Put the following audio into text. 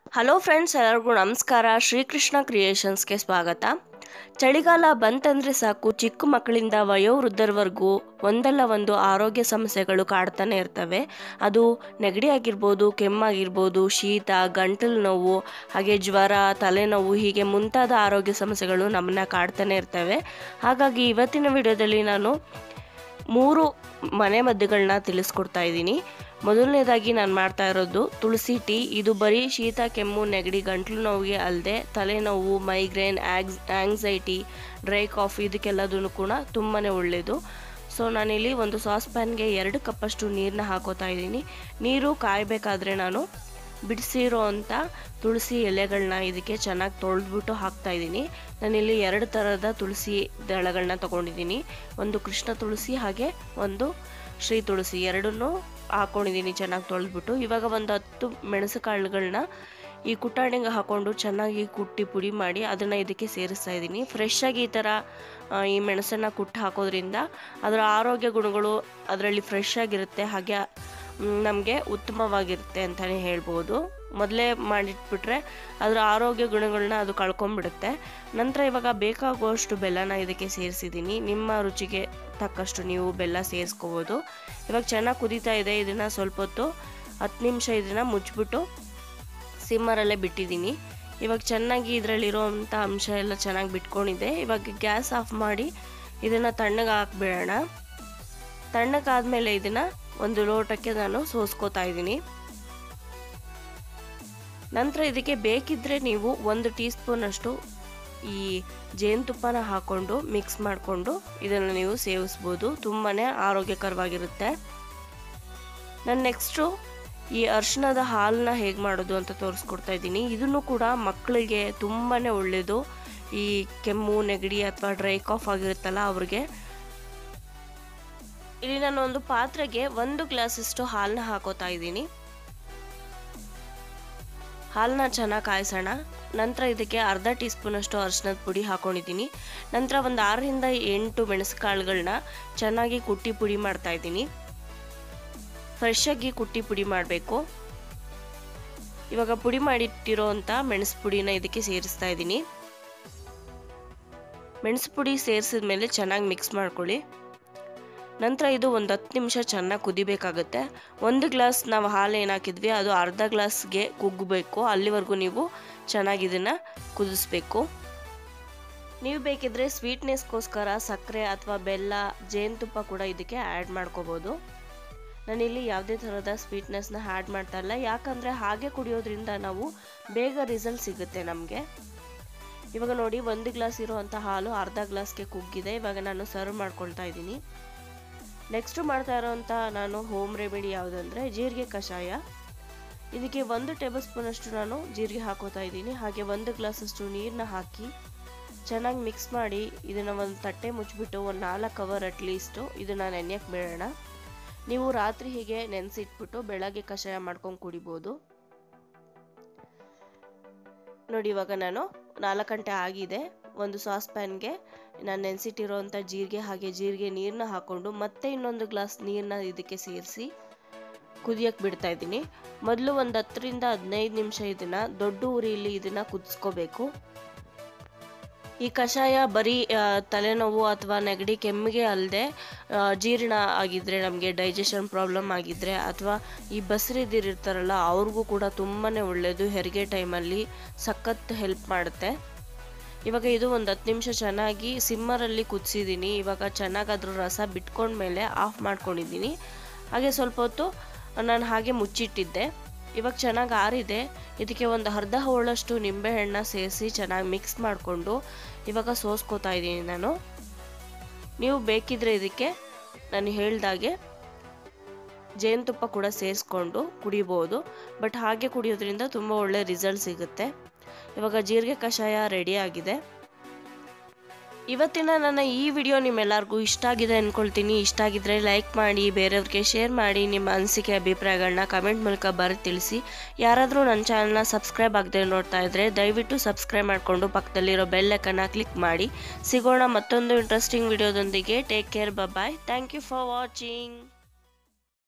hello friends ಎಲ್ಲರಿಗೂ ನಮಸ್ಕಾರ ಶ್ರೀಕೃಷ್ಣ ಕ್ರಿಯೇಷನ್ಸ್ಗೆ ಸ್ವಾಗತ ಚಳಿಗಾಲ ಬಂತಂದರೆ ಸಾಕು ಚಿಕ್ಕ ಮಕ್ಕಳಿಂದ ವಯೋವೃದ್ಧರವರೆಗೂ ಒಂದಲ್ಲ ಒಂದು ಆರೋಗ್ಯ ಸಮಸ್ಯೆಗಳು ಕಾಡ್ತಾನೆ ಇರ್ತವೆ ಅದು ನೆಗಡಿ ಆಗಿರ್ಬೋದು ಕೆಮ್ಮಾಗಿರ್ಬೋದು ಶೀತ ಗಂಟಲು ನೋವು ಹಾಗೆ ಜ್ವರ ತಲೆನೋವು ಹೀಗೆ ಮುಂತಾದ ಆರೋಗ್ಯ ಸಮಸ್ಯೆಗಳು ನಮ್ಮನ್ನ ಕಾಡ್ತಾನೆ ಇರ್ತವೆ ಹಾಗಾಗಿ ಇವತ್ತಿನ ವಿಡಿಯೋದಲ್ಲಿ ನಾನು ಮೂರು ಮನೆ ಮದ್ದುಗಳನ್ನ ತಿಳಿಸ್ಕೊಡ್ತಾ ಇದ್ದೀನಿ ಮೊದಲನೇದಾಗಿ ನಾನು ಮಾಡ್ತಾ ಇರೋದು ತುಳಸಿ ಟೀ ಇದು ಬರೀ ಶೀತ ಕೆಮ್ಮು ನೆಗಡಿ ಗಂಟ್ಲು ನೋವಿಗೆ ಅಲ್ಲದೆ ತಲೆನೋವು ಮೈಗ್ರೇನ್ ಆ್ಯಗ್ಸ್ ಆ್ಯಂಗ್ಸೈಟಿ ಡ್ರೈ ಕಾಫಿ ಇದಕ್ಕೆಲ್ಲದೂ ಕೂಡ ತುಂಬಾ ಒಳ್ಳೆಯದು ಸೊ ನಾನಿಲ್ಲಿ ಒಂದು ಸಾಸ್ ಪ್ಯಾನ್ಗೆ ಎರಡು ಕಪ್ಪಷ್ಟು ನೀರನ್ನ ಹಾಕೋತಾ ಇದ್ದೀನಿ ನೀರು ಕಾಯಬೇಕಾದ್ರೆ ನಾನು ಬಿಡಿಸಿರೋ ಅಂಥ ತುಳಸಿ ಎಲೆಗಳನ್ನ ಇದಕ್ಕೆ ಚೆನ್ನಾಗಿ ತೊಳೆದ್ಬಿಟ್ಟು ಹಾಕ್ತಾ ಇದ್ದೀನಿ ನಾನಿಲ್ಲಿ ಎರಡು ಥರದ ತುಳಸಿ ದಳಗಳನ್ನ ತೊಗೊಂಡಿದ್ದೀನಿ ಒಂದು ಕೃಷ್ಣ ತುಳಸಿ ಹಾಗೆ ಒಂದು ಶ್ರೀ ತುಳಸಿ ಎರಡನ್ನೂ ಹಾಕ್ಕೊಂಡಿದ್ದೀನಿ ಚೆನ್ನಾಗಿ ತೊಳೆದ್ಬಿಟ್ಟು ಇವಾಗ ಒಂದು ಹತ್ತು ಮೆಣಸು ಕಾಳುಗಳನ್ನ ಈ ಕುಟ್ಟಾಣಿಗೆ ಹಾಕ್ಕೊಂಡು ಚೆನ್ನಾಗಿ ಕುಟ್ಟಿ ಪುಡಿ ಮಾಡಿ ಅದನ್ನು ಇದಕ್ಕೆ ಸೇರಿಸ್ತಾ ಇದ್ದೀನಿ ಫ್ರೆಶ್ ಆಗಿ ಈ ಥರ ಆ, ಈ ಮೆಣಸನ್ನು ಕುಟ್ಟಿ ಹಾಕೋದ್ರಿಂದ ಅದರ ಆರೋಗ್ಯ ಗುಣಗಳು ಅದರಲ್ಲಿ ಫ್ರೆಶ್ ಆಗಿರುತ್ತೆ ಹಾಗೆ ನಮಗೆ ಉತ್ತಮವಾಗಿರುತ್ತೆ ಅಂತಲೇ ಹೇಳ್ಬೋದು ಮೊದಲೇ ಮಾಡಿಟ್ಬಿಟ್ರೆ ಅದರ ಆರೋಗ್ಯ ಗುಣಗಳನ್ನ ಅದು ಕಳ್ಕೊಂಡ್ಬಿಡುತ್ತೆ ನಂತರ ಇವಾಗ ಬೇಕಾಗುವಷ್ಟು ಬೆಲ್ಲನ ಇದಕ್ಕೆ ಸೇರಿಸಿದ್ದೀನಿ ನಿಮ್ಮ ರುಚಿಗೆ ತಕ್ಕಷ್ಟು ನೀವು ಬೆಲ್ಲ ಸೇರಿಸ್ಕೋಬೋದು ಇವಾಗ ಚೆನ್ನಾಗಿ ಕುದೀತಾ ಇದೆ ಇದನ್ನು ಸ್ವಲ್ಪ ಹೊತ್ತು ಹತ್ತು ನಿಮಿಷ ಇದನ್ನು ಮುಚ್ಚಿಬಿಟ್ಟು ಸಿಮ್ಮರಲ್ಲೇ ಬಿಟ್ಟಿದ್ದೀನಿ ಇವಾಗ ಚೆನ್ನಾಗಿ ಇದರಲ್ಲಿರೋವಂಥ ಅಂಶ ಎಲ್ಲ ಚೆನ್ನಾಗಿ ಬಿಟ್ಕೊಂಡಿದೆ ಇವಾಗ ಗ್ಯಾಸ್ ಆಫ್ ಮಾಡಿ ಇದನ್ನು ತಣ್ಣಗೆ ಹಾಕ್ಬಿಡೋಣ ತಣ್ಣಗಾದ್ಮೇಲೆ ಇದನ್ನು ಒಂದು ಲೋಟಕ್ಕೆ ನಾನು ಸೋಸ್ಕೋತಾ ಇದ್ದೀನಿ ನಂತರ ಇದಕ್ಕೆ ಬೇಕಿದ್ದರೆ ನೀವು ಒಂದು ಟೀ ಸ್ಪೂನಷ್ಟು ಈ ಜೇನುತುಪ್ಪನ ಹಾಕ್ಕೊಂಡು ಮಿಕ್ಸ್ ಮಾಡಿಕೊಂಡು ಇದನ್ನು ನೀವು ಸೇವಿಸ್ಬೋದು ತುಂಬಾ ಆರೋಗ್ಯಕರವಾಗಿರುತ್ತೆ ನಾನು ನೆಕ್ಸ್ಟು ಈ ಅರಿಶಿಣದ ಹಾಲನ್ನ ಹೇಗೆ ಮಾಡೋದು ಅಂತ ತೋರಿಸ್ಕೊಡ್ತಾ ಇದ್ದೀನಿ ಇದನ್ನು ಕೂಡ ಮಕ್ಕಳಿಗೆ ತುಂಬಾ ಒಳ್ಳೆಯದು ಈ ಕೆಮ್ಮು ನೆಗಡಿ ಅಥವಾ ಡ್ರೈ ಕಾಫ್ ಆಗಿರುತ್ತಲ್ಲ ಅವ್ರಿಗೆ ಇಲ್ಲಿ ನಾನು ಒಂದು ಪಾತ್ರೆಗೆ ಒಂದು ಗ್ಲಾಸಷ್ಟು ಹಾಲನ್ನ ಹಾಕೋತಾ ಇದ್ದೀನಿ ಹಾಲನ್ನ ಚೆನ್ನಾಗಿ ಕಾಯಿಸೋಣ ನಂತರ ಇದಕ್ಕೆ ಅರ್ಧ ಟೀ ಸ್ಪೂನಷ್ಟು ಅರಿಶಿನದ ಪುಡಿ ಹಾಕೊಂಡಿದ್ದೀನಿ ನಂತರ ಒಂದು ಆರರಿಂದ ಎಂಟು ಮೆಣಸುಕಾಳುಗಳನ್ನ ಚೆನ್ನಾಗಿ ಕುಟ್ಟಿ ಪುಡಿ ಮಾಡ್ತಾ ಇದ್ದೀನಿ ಫ್ರೆಶ್ ಆಗಿ ಕುಟ್ಟಿ ಪುಡಿ ಮಾಡಬೇಕು ಇವಾಗ ಪುಡಿ ಮಾಡಿಟ್ಟಿರೋ ಅಂಥ ಮೆಣಸು ಪುಡಿನ ಇದಕ್ಕೆ ಸೇರಿಸ್ತಾ ಇದ್ದೀನಿ ಮೆಣಸು ಪುಡಿ ಸೇರಿಸಿದ ಮೇಲೆ ಚೆನ್ನಾಗಿ ಮಿಕ್ಸ್ ಮಾಡ್ಕೊಳ್ಳಿ ನಂತರ ಇದು ಒಂದು ಹತ್ತು ನಿಮಿಷ ಚೆನ್ನಾಗಿ ಕುದಿಬೇಕಾಗುತ್ತೆ ಒಂದು ಗ್ಲಾಸ್ ನಾವು ಹಾಲು ಏನು ಹಾಕಿದ್ವಿ ಅದು ಅರ್ಧ ಗ್ಲಾಸ್ಗೆ ಕುಗ್ಗಬೇಕು ಅಲ್ಲಿವರೆಗೂ ನೀವು ಚೆನ್ನಾಗಿ ಇದನ್ನು ಕುದಿಸ್ಬೇಕು ನೀವು ಬೇಕಿದ್ರೆ ಸ್ವೀಟ್ನೆಸ್ಗೋಸ್ಕರ ಸಕ್ಕರೆ ಅಥವಾ ಬೆಲ್ಲ ಜೇನುತುಪ್ಪ ಕೂಡ ಇದಕ್ಕೆ ಆ್ಯಡ್ ಮಾಡ್ಕೋಬೋದು ನಾನಿಲ್ಲಿ ಯಾವುದೇ ಥರದ ಸ್ವೀಟ್ನೆಸ್ನ ಆ್ಯಡ್ ಮಾಡ್ತಾ ಇಲ್ಲ ಯಾಕಂದರೆ ಹಾಗೆ ಕುಡಿಯೋದ್ರಿಂದ ನಾವು ಬೇಗ ರಿಸಲ್ಟ್ ಸಿಗುತ್ತೆ ನಮಗೆ ಇವಾಗ ನೋಡಿ ಒಂದು ಗ್ಲಾಸ್ ಇರುವಂಥ ಹಾಲು ಅರ್ಧ ಗ್ಲಾಸ್ಗೆ ಕುಗ್ಗಿದೆ ಇವಾಗ ನಾನು ಸರ್ವ್ ಮಾಡ್ಕೊಳ್ತಾ ಇದ್ದೀನಿ ನೆಕ್ಸ್ಟು ಮಾಡ್ತಾ ಇರೋವಂಥ ನಾನು ಹೋಮ್ ರೆಮಿಡಿ ಯಾವುದಂದರೆ ಜೀರಿಗೆ ಕಷಾಯ ಇದಕ್ಕೆ ಒಂದು ಟೇಬಲ್ ಸ್ಪೂನಷ್ಟು ನಾನು ಜೀರಿಗೆ ಹಾಕೋತಾ ಇದ್ದೀನಿ ಹಾಗೆ ಒಂದು ಗ್ಲಾಸಷ್ಟು ನೀರನ್ನ ಹಾಕಿ ಚೆನ್ನಾಗಿ ಮಿಕ್ಸ್ ಮಾಡಿ ಇದನ್ನು ಒಂದು ತಟ್ಟೆ ಮುಚ್ಚಿಬಿಟ್ಟು ಒಂದು ನಾಲ್ಕು ಅವರ್ ಅಟ್ಲೀಸ್ಟು ಇದನ್ನು ನೆನೆಯಕ್ಕೆ ಬಿಡೋಣ ನೀವು ರಾತ್ರಿ ಹೀಗೆ ನೆನೆಸಿಟ್ಬಿಟ್ಟು ಬೆಳಗ್ಗೆ ಕಷಾಯ ಮಾಡ್ಕೊಂಡು ಕುಡಿಬೋದು ನೋಡಿ ಇವಾಗ ನಾನು ನಾಲ್ಕು ಗಂಟೆ ಆಗಿದೆ ಒಂದು ಸಾಸ್ ಪ್ಯಾನ್ಗೆ ನಾನು ನೆನೆಸಿಟ್ಟಿರೋಂಥ ಜೀರಿಗೆ ಹಾಗೆ ಜೀರಿಗೆ ನೀರನ್ನ ಹಾಕ್ಕೊಂಡು ಮತ್ತೆ ಇನ್ನೊಂದು ಗ್ಲಾಸ್ ನೀರನ್ನ ಇದಕ್ಕೆ ಸೇರಿಸಿ ಕುದಿಯಕ್ಕೆ ಬಿಡ್ತಾ ಇದ್ದೀನಿ ಮೊದಲು ಒಂದು ಹತ್ತರಿಂದ ಹದಿನೈದು ನಿಮಿಷ ಇದನ್ನು ದೊಡ್ಡ ಉರಿಯಲ್ಲಿ ಇದನ್ನು ಕುದಿಸ್ಕೋಬೇಕು ಈ ಕಷಾಯ ಬರೀ ಆ, ತಲೆನೋವು ಅಥವಾ ನೆಗಡಿ ಕೆಮ್ಮಿಗೆ ಅಲ್ಲದೆ ಜೀರ್ಣ ಆಗಿದ್ರೆ ನಮಗೆ ಡೈಜೆಷನ್ ಪ್ರಾಬ್ಲಮ್ ಆಗಿದ್ರೆ ಅಥವಾ ಈ ಬಸರಿದಿರಿರ್ತಾರಲ್ಲ ಅವ್ರಿಗೂ ಕೂಡ ತುಂಬಾ ಒಳ್ಳೆಯದು ಹೆರಿಗೆ ಟೈಮಲ್ಲಿ ಸಖತ್ ಹೆಲ್ಪ್ ಮಾಡುತ್ತೆ ಇವಾಗ ಇದು ಒಂದು ಹತ್ತು ನಿಮಿಷ ಚೆನ್ನಾಗಿ ಸಿಮ್ಮರಲ್ಲಿ ಕುದಿಸಿದ್ದೀನಿ ಇವಾಗ ಚೆನ್ನಾಗಿ ಅದ್ರ ರಸ ಬಿಟ್ಕೊಂಡ್ಮೇಲೆ ಆಫ್ ಮಾಡ್ಕೊಂಡಿದ್ದೀನಿ ಹಾಗೆ ಸ್ವಲ್ಪ ಹೊತ್ತು ನಾನು ಹಾಗೆ ಮುಚ್ಚಿಟ್ಟಿದ್ದೆ ಇವಾಗ ಚೆನ್ನಾಗಿ ಆರಿದೆ ಇದಕ್ಕೆ ಒಂದು ಅರ್ಧ ಹೋಳಷ್ಟು ನಿಂಬೆಹಣ್ಣ ಸೇರಿಸಿ ಚೆನ್ನಾಗಿ ಮಿಕ್ಸ್ ಮಾಡಿಕೊಂಡು ಇವಾಗ ಸೋಸ್ಕೋತಾ ಇದ್ದೀನಿ ನಾನು ನೀವು ಬೇಕಿದ್ರೆ ಇದಕ್ಕೆ ನಾನು ಹೇಳ್ದಾಗೆ ಜೇನುತುಪ್ಪ ಕೂಡ ಸೇರಿಸ್ಕೊಂಡು ಕುಡಿಬೋದು ಬಟ್ ಹಾಗೆ ಕುಡಿಯೋದ್ರಿಂದ ತುಂಬ ಒಳ್ಳೆ ರಿಸಲ್ಟ್ ಸಿಗುತ್ತೆ ಇವಾಗ ಜೀರಿಗೆ ಕಷಾಯ ರೆಡಿ ಆಗಿದೆ ಇವತ್ತಿನ ನನ್ನ ಈ ವಿಡಿಯೋ ನಿಮ್ಮೆಲ್ಲರಿಗೂ ಇಷ್ಟ ಆಗಿದೆ ಅಂದ್ಕೊಳ್ತೀನಿ ಇಷ್ಟ ಆಗಿದ್ರೆ ಲೈಕ್ ಮಾಡಿ ಬೇರೆಯವ್ರಿಗೆ ಶೇರ್ ಮಾಡಿ ನಿಮ್ಮ ಅನಿಸಿಕೆ ಅಭಿಪ್ರಾಯಗಳನ್ನ ಕಮೆಂಟ್ ಮೂಲಕ ಬರೆದು ತಿಳಿಸಿ ಯಾರಾದರೂ ನನ್ನ ಚಾನಲ್ನ ಸಬ್ಸ್ಕ್ರೈಬ್ ಆಗದೆ ನೋಡ್ತಾ ಇದ್ದರೆ ದಯವಿಟ್ಟು ಸಬ್ಸ್ಕ್ರೈಬ್ ಮಾಡಿಕೊಂಡು ಪಕ್ಕದಲ್ಲಿರೋ ಬೆಲ್ ಐಕನ್ನ ಕ್ಲಿಕ್ ಮಾಡಿ ಸಿಗೋಣ ಮತ್ತೊಂದು ಇಂಟ್ರೆಸ್ಟಿಂಗ್ ವಿಡಿಯೋದೊಂದಿಗೆ take care bye thank you for watching